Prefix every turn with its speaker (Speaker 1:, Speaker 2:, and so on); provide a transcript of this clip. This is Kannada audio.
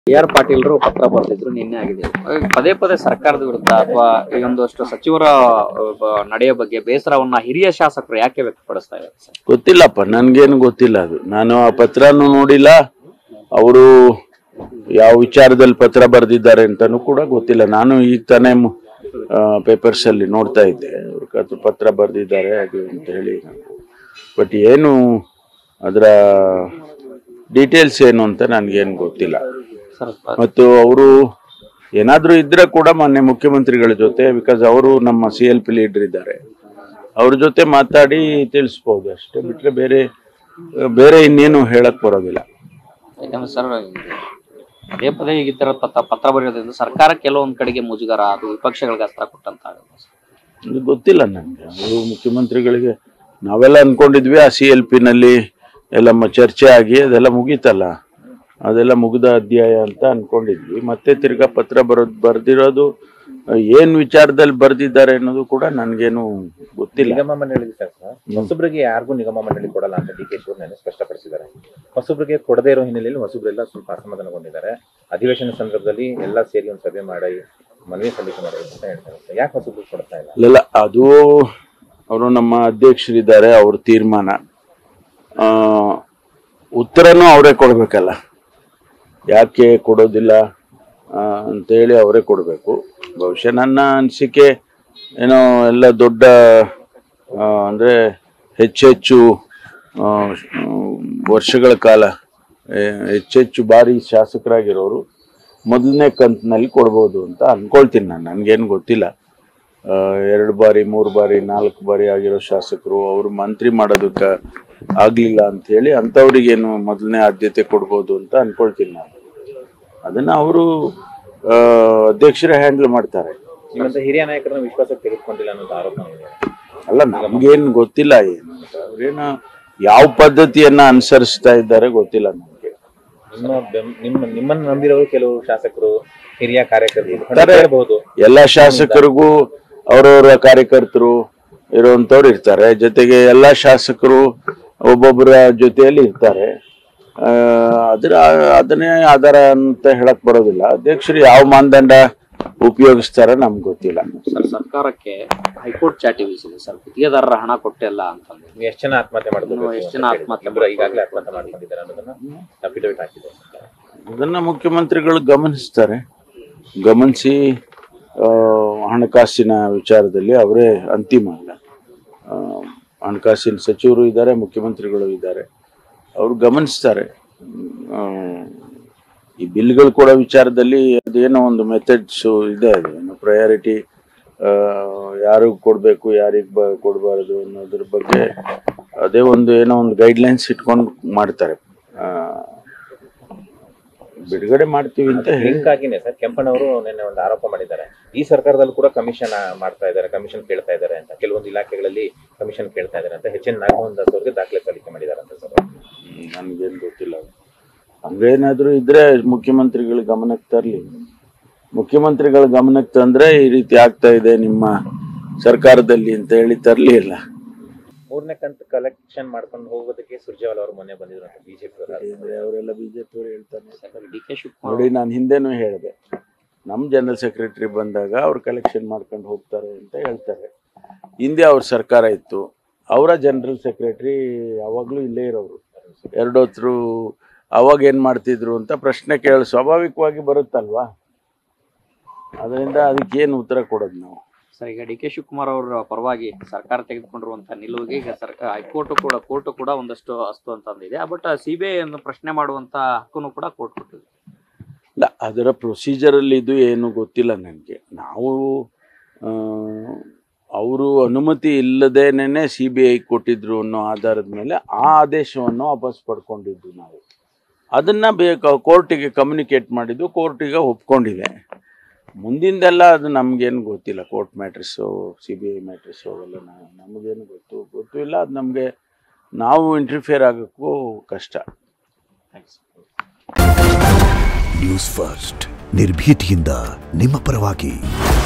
Speaker 1: ಬಿ ಆರ್ ಪಾಟೀಲ್ರು ಪತ್ರ ಬರೆದಿದ್ರು ನಿನ್ನೆ ಆಗಿದೆ ಪದೇ ಪದೇ ಸರ್ಕಾರದ ವಿರುದ್ಧ ಅಥವಾ ಈ ಒಂದಷ್ಟು ಸಚಿವರ ಆ, ಬ- ನಡೆಯ ಬಗ್ಗೆ ಬೇಸರವನ್ನ ಹಿರಿಯ ಶಾಸಕರು ಯಾಕೆ ವ್ಯಕ್ತಪಡಿಸ್ತಾ ಇದ್ದಾರೆ ಸರ್
Speaker 2: ಗೊತ್ತಿಲ್ಲಪ್ಪ ನನ್ಗೇನು ಗೊತ್ತಿಲ್ಲ ಅದು ನಾನು ಆ ಪತ್ರನೂ ನೋಡಿಲ್ಲ ಅವರು ಯಾವ ವಿಚಾರದಲ್ಲಿ ಪತ್ರ ಬರೆದಿದ್ದಾರೆ ಅಂತಾನು ಕೂಡ ಗೊತ್ತಿಲ್ಲ ನಾನು ಈಗ ತಾನೇ ಪೇಪರ್ಸ್ ಅಲ್ಲಿ ನೋಡ್ತಾ ಇದ್ದೆ ಅವ್ರ ಕತ್ ಪತ್ರ ಬರೆದಿದ್ದಾರೆ ಅದು ಅಂತ ಹೇಳಿ ಬಟ್ ಏನು ಅದರ ಡೀಟೇಲ್ಸ್ ಏನು ಅಂತ ನನ್ಗೇನು ಗೊತ್ತಿಲ್ಲ
Speaker 1: ಸರ್
Speaker 2: ಮತ್ತು ಅವರು ಏನಾದ್ರೂ ಇದ್ರೆ ಕೂಡ ಮಾನ್ಯ ಮುಖ್ಯಮಂತ್ರಿಗಳ ಜೊತೆ ಬಿಕಾಸ್ ಅವರು ನಮ್ಮ ಸಿ ಎಲ್ ಪಿ ಲೀಡರ್ ಇದ್ದಾರೆ ಅವ್ರ ಜೊತೆ ಮಾತಾಡಿ ತಿಳಿಸ್ಬೋದು ಅಷ್ಟೇ ಬಿಟ್ರೆ ಬೇರೆ ಬೇರೆ ಇನ್ನೇನು ಹೇಳಕ್ ಬರೋದಿಲ್ಲ
Speaker 1: ಯಾಕಂದ್ರೆ ಸರ್ ಪದೇ ಪದೇ ಈ ತರ ಪತ್ರ ಪತ್ರ ಬರೆಯೋದ್ರಿಂದ ಸರ್ಕಾರ ಕೆಲವೊಂದ್ ಕಡೆಗೆ ಮುಜುಗರ ಅದು ವಿಪಕ್ಷಗಳಿಗೆ ಅಸ್ತ್ರ ಕೊಟ್ಟಂತ ಆಗುತ್ತೆ ಸರ್.
Speaker 2: ಇದು ಗೊತ್ತಿಲ್ಲ ನನಗೆ ಅವರು ಮುಖ್ಯಮಂತ್ರಿಗಳಿಗೆ ನಾವೆಲ್ಲ ಅನ್ಕೊಂಡಿದ್ವಿ ಆ ಸಿ ಎಲ್ ನಲ್ಲಿ ಎಲ್ಲ ಮ- ಚರ್ಚೆ ಆಗಿ ಅದೆಲ್ಲ ಮುಗೀತಲ್ಲ ಅದೆಲ್ಲ ಮುಗಿದ ಅಧ್ಯಾಯ ಅಂತ ಅನ್ಕೊಂಡಿದ್ವಿ ಮತ್ತೆ ತಿರ್ಗಾ ಪತ್ರ ಬರೋದು ಬರ್ದಿರೋದು ಏನ್ ವಿಚಾರದಲ್ಲಿ ಬರ್ದಿದ್ದಾರೆ ಅನ್ನೋದು ಕೂಡ ನನ್ಗೇನು ಗೊತ್ತಿಲ್ಲ
Speaker 3: ನಿಗಮ ಮಂಡಳಿ ಸರ್ ಹೊಸಬ್ರಿಗೆ ಯಾರಿಗೂ ನಿಗಮ ಮಂಡಳಿ ಕೊಡಲ್ಲ ಅಂತ ಡಿ ಕೆ ಶಿವರನ್ನ ಸ್ಪಷ್ಟಪಡಿಸಿದ್ದಾರೆ ಹೊಸಬ್ರಿಗೆ ಕೊಡದೇ ಇರೋ ಹಿನ್ನೆಲೆಯಲ್ಲಿ ಹೊಸಬ್ರೆಲ್ಲ ಸ್ವಲ್ಪ ಅಸಮಾಧಾನಗೊಂಡಿದ್ದಾರೆ ಅಧಿವೇಶನ ಸಂದರ್ಭದಲ್ಲಿ ಎಲ್ಲ ಸೇರಿ ಒಂದು ಸಭೆ ಮಾಡಿ ಮನವಿ ಸಲ್ಲಿಕೆ ಮಾಡೋದು ಅಂತ ಹೇಳ್ತಾರೆ ಸರ್. ಯಾಕೆ ಹೊಸಬ್ರಿಗೆ ಕೊಡ್ತಾ ಇಲ್ಲ
Speaker 2: ಇಲ್ಲ ಅದು ಅವರು ನಮ್ಮ ಅಧ್ಯಕ್ಷರಿದ್ದಾರೆ ಅವ್ರ ತೀರ್ಮಾನ ಆ, ಉತ್ತರನೂ ಅವರೇ ಕೊಡ್ಬೇಕಲ್ಲ ಯಾಕೆ ಕೊಡೋದಿಲ್ಲ ಆ, ಅಂತೇಳಿ ಅವರೇ ಕೊಡಬೇಕು ಬಹುಶಃ ನನ್ನ ಅನಿಸಿಕೆ ಏನೋ ಎಲ್ಲ ದೊಡ್ಡ ಆ, ಅಂದ್ರೆ ಹೆಚ್ಚೆಚ್ಚು ಆ, ವರ್ಷಗಳ ಕಾಲ ಆ, ಹೆಚ್ಚೆಚ್ಚು ಬಾರಿ ಶಾಸಕರಾಗಿರೋರು ಮೊದಲನೇ ಕಂತಿನಲ್ಲಿ ಕೊಡ್ಬೋದು ಅಂತ ಅನ್ಕೊಳ್ತೀನಿ ನಾನು ನನಗೇನು ಗೊತ್ತಿಲ್ಲ ಆ, ಎರಡು ಬಾರಿ ಮೂರು ಬಾರಿ ನಾಲ್ಕು ಬಾರಿ ಆಗಿರೋ ಶಾಸಕರು ಅವರು ಮಂತ್ರಿ ಮಾಡೋದಕ್ಕೆ ಆಗ್ಲಿಲ್ಲ ಅಂತ ಹೇಳಿ ಅಂಥವ್ರಿಗೇನು ಮೊದಲನೇ ಆದ್ಯತೆ ಕೊಡ್ಬೋದು ಅಂತ ಅನ್ಕೊಳ್ತೀನಿ ನಾನು ಅದನ್ನ ಅವರು ಅಧ್ಯಕ್ಷರೇ ಹ್ಯಾಂಡಲ್ ಮಾಡ್ತಾರೆ
Speaker 3: ನಿಮ್ಮಂತ ಹಿರಿಯ ನಾಯಕರನ್ನ ವಿಶ್ವಾಸಕ್ಕೆ ತೆಗೆದುಕೊಂಡಿಲ್ಲ ಅನ್ನೋದು ಆರೋಪ ಇದೆ
Speaker 2: ಅಲ್ಲ ನಮ್ಗೇನು ಗೊತ್ತಿಲ್ಲ ಏನು ಅಂತ. ಅವ್ರೇನು ಯಾವ ಪದ್ಧತಿಯನ್ನ ಅನುಸರಿಸ್ತಾ ಇದ್ದಾರೆ ಗೊತ್ತಿಲ್ಲ ನಮ್ಗೆ
Speaker 3: ನಿಮ್ಮ ಬೆಂ- ನಿಮ್ಮ ನಿಮ್ಮನ್ನ ನಂಬಿರೋರು ಕೆಲವು ಶಾಸಕರು ಹಿರಿಯ ಕಾರ್ಯಕರ್ತರು
Speaker 2: ಇರ್ತಾರೆ.
Speaker 3: ಹೇಳ್ಬಹುದು
Speaker 2: ಎಲ್ಲ ಶಾಸಕರಿಗೂ ಅವರವರ ಕಾರ್ಯಕರ್ತರು ಇರುವಂತವ್ರು ಇರ್ತಾರೆ ಜೊತೆಗೆ ಎಲ್ಲ ಶಾಸಕರು ಒಬ್ಬೊಬ್ಬರ ಜೊತೆಯಲ್ಲಿ ಇರ್ತಾರೆ ಆ, ಅದ್ರ ಅದನ್ನೇ ಆಧಾರ ಅಂತ ಹೇಳಕ್ ಬರೋದಿಲ್ಲ ಅಧ್ಯಕ್ಷರು ಯಾವ ಮಾನದಂಡ ಉಪಯೋಗಿಸ್ತಾರ ನಮ್ಗೆ ಗೊತ್ತಿಲ್ಲ
Speaker 1: ಸರ್ ಸರ್ಕಾರಕ್ಕೆ ಹೈಕೋರ್ಟ್ ಚಾಟಿ ಬೀಸಿದೆ ಸರ್ ಗುತ್ತಿಗೆದಾರರ ಹಣ ಕೊಟ್ಟಿಲ್ಲ ಅಂತಂದು
Speaker 3: ನೀವು ಎಷ್ಟು ಜನ ಆತ್ಮಹತ್ಯೆ ಮಾಡ್ಕೊಂಡು
Speaker 1: ಇನ್ನು ಎಷ್ಟು ಜನ ಆತ್ಮಹತ್ಯೆ
Speaker 3: ಇಬ್ಬರು ಈಗಾಗಲೇ ಆತ್ಮಹತ್ಯೆ ಮಾಡ್ಕೊಂಡಿದ್ದಾರೆ ಅನ್ನೋದನ್ನ ಅಫಿಡವಿಟ್ ಹಾಕಿದೆ ಸರ್ಕಾರ.
Speaker 2: ಅದನ್ನ ಮುಖ್ಯಮಂತ್ರಿಗಳು ಗಮನಿಸ್ತಾರೆ ಗಮನಿಸಿ ಆ, ಹಣಕಾಸಿನ ವಿಚಾರದಲ್ಲಿ ಅವರೇ ಅಂತಿಮ ಅಲ್ಲ ಆ, ಹಣಕಾಸಿನ ಸಚಿವರು ಇದ್ದಾರೆ ಮುಖ್ಯಮಂತ್ರಿಗಳು ಇದ್ದಾರೆ ಅವರು ಗಮನಿಸ್ತಾರೆ ಆ, ಈ ಬಿಲ್ಗಳು ಕೊಡೋ ವಿಚಾರದಲ್ಲಿ ಅದೇನೋ ಒಂದು ಮೆಥಡ್ಸ್ ಇದೆ ಅದು ಏನು ಪ್ರಯಾರಿಟಿ ಯಾರು ಕೊಡಬೇಕು ಯಾರಿಗೆ ಬ ಕೊಡಬಾರದು ಅನ್ನೋದ್ರ ಬಗ್ಗೆ ಅದೇ ಒಂದು ಏನೋ ಒಂದು ಗೈಡ್ಲೈನ್ಸ್ ಇಟ್ಕೊಂಡು ಮಾಡ್ತಾರೆ ಆ, ಬಿಡುಗಡೆ ಮಾಡ್ತೀವಿ ಅಂತ ಹೇಳಿ
Speaker 3: ಲಿಂಕ್ ಆಗಿನೇ ಸರ್ ಕೆಂಪಣ್ಣವರು ನಿನ್ನೆ ಒಂದು ಆರೋಪ ಮಾಡಿದ್ದಾರೆ ಈ ಸರ್ಕಾರದಲ್ಲೂ ಕೂಡ ಕಮಿಷನ್ ಮಾಡ್ತಾ ಇದ್ದಾರೆ ಕಮಿಷನ್ ಕೇಳ್ತಾ ಇದ್ದಾರೆ ಅಂತ ಕೆಲವೊಂದು ಇಲಾಖೆಗಳಲ್ಲಿ ಕಮಿಷನ್ ಕೇಳ್ತಾ ಇದ್ದಾರೆ ಅಂತ ಎಚ್ ಎನ್ ನಾಗಮೋಹನ್ ದಾಸ್ ಅವರಿಗೆ ದಾಖಲೆ ಸಲ್ಲಿಕೆ ಮಾಡಿದ್ದಾರೆ ಅಂತ ಸರ್
Speaker 2: ನನ್ಗೇನು ಗೊತ್ತಿಲ್ಲ ಹಂಗೇನಾದ್ರೂ ಇದ್ರೆ ಮುಖ್ಯಮಂತ್ರಿಗಳ ಗಮನಕ್ಕೆ ತರಲಿ ಮುಖ್ಯಮಂತ್ರಿಗಳ ಗಮನಕ್ಕೆ ತಂದ್ರೆ ಈ ರೀತಿ ಆಗ್ತಾ ಇದೆ ನಿಮ್ಮ ಸರ್ಕಾರದಲ್ಲಿ ಅಂತ ಹೇಳಿ ತರಲಿ ಇಲ್ಲ
Speaker 3: ಮೂರನೇ ಕಂತು ಕಲೆಕ್ಷನ್ ಮಾಡ್ಕೊಂಡು ಹೋಗೋದಕ್ಕೆ ಸುರ್ಜೇವಾಲ ಅವರು ಮೊನ್ನೆ ಬಂದಿದ್ರು ಅಂತ ಬಿಜೆಪಿ ಅವರು
Speaker 2: ಅವರೆಲ್ಲ ಬಿಜೆಪಿ ಅವರು ಹೇಳ್ತಾನೆ
Speaker 1: ಡಿ ಕೆ ಶಿವಕುಮಾರ್
Speaker 2: ನೋಡಿ ನಾನು ಹಿಂದೆನೂ ಹೇಳಿದೆ ನಮ್ಮ ಜನರಲ್ ಸೆಕ್ರೆಟರಿ ಬಂದಾಗ ಅವ್ರು ಕಲೆಕ್ಷನ್ ಮಾಡ್ಕೊಂಡು ಹೋಗ್ತಾರೆ ಅಂತ ಹೇಳ್ತಾರೆ ಹಿಂದೆ ಅವ್ರ ಸರ್ಕಾರ ಇತ್ತು ಅವರ ಜನರಲ್ ಸೆಕ್ರೆಟರಿ ಯಾವಾಗಲೂ ಇಲ್ಲೇ ಇರೋರು ಎರಡು ಹೊತ್ತು ಅವಾಗ ಏನು ಮಾಡ್ತಿದ್ರು ಅಂತ ಪ್ರಶ್ನೆ ಕೇಳ ಸ್ವಾಭಾವಿಕವಾಗಿ ಬರುತ್ತಲ್ವಾ ಅದರಿಂದ ಅದಕ್ಕೇನು ಉತ್ತರ ಕೊಡೋದು ನಾವು
Speaker 1: ಸರ್ ಈಗ ಡಿ ಕೆ ಶಿವಕುಮಾರ್ ಅವರ ಪರವಾಗಿ ಸರ್ಕಾರ ತೆಗೆದುಕೊಂಡಿರುವಂತಹ ನಿಲುವಿಗೆ ಈಗ ಸರ್ಕಾರ ಹೈಕೋರ್ಟ್ ಕೂಡ ಕೋರ್ಟ್ ಕೂಡ ಒಂದಷ್ಟು ಅಸ್ತು ಅಂತಂದಿದೆ ಬಟ್ ಸಿ ಬಿ ಐ ಅನ್ನು ಪ್ರಶ್ನೆ ಮಾಡುವಂತ ಹಕ್ಕನ್ನು ಕೂಡ ಕೋರ್ಟ್ ಕೊಟ್ಟಿದೆ
Speaker 2: ಇಲ್ಲ ಅದರ ಪ್ರೊಸೀಜರಲ್ಲಿ ಇದು ಏನು ಗೊತ್ತಿಲ್ಲ ನನಗೆ ನಾವು ಅವರು ಅನುಮತಿ ಇಲ್ಲದೇನೆ ಸಿ ಬಿ ಐ ಕೊಟ್ಟಿದ್ರು ಅನ್ನೋ ಆಧಾರದ ಮೇಲೆ ಆ ಆದೇಶವನ್ನು ವಾಪಸ್ ಪಡ್ಕೊಂಡಿದ್ದು ನಾವು ಅದನ್ನ ಬೇಕು ಕೋರ್ಟಿಗೆ ಕಮ್ಯುನಿಕೇಟ್ ಮಾಡಿದ್ದು ಕೋರ್ಟಿಗೆ ಒಪ್ಕೊಂಡಿದೆ ಮುಂದಿಂದೆಲ್ಲ ಅದು ನಮಗೇನು ಗೊತ್ತಿಲ್ಲ court matters C B I matters ಅವೆಲ್ಲ ನಾ- ನಮಗೇನು ಗೊತ್ತು ಗೊತ್ತೂ ಇಲ್ಲ ಅದು ನಮಗೆ ನಾವು ಇಂಟರ್ಫಿಯರ್ ಆಗೋಕ್ಕೂ ಕಷ್ಟ
Speaker 1: ಥ್ಯಾಂಕ್ಸ್
Speaker 4: ನ್ಯೂಸ್ ಫಸ್ಟ್ ನಿರ್ಭೀತಿಯಿಂದ ನಿಮ್ಮ ಪರವಾಗಿ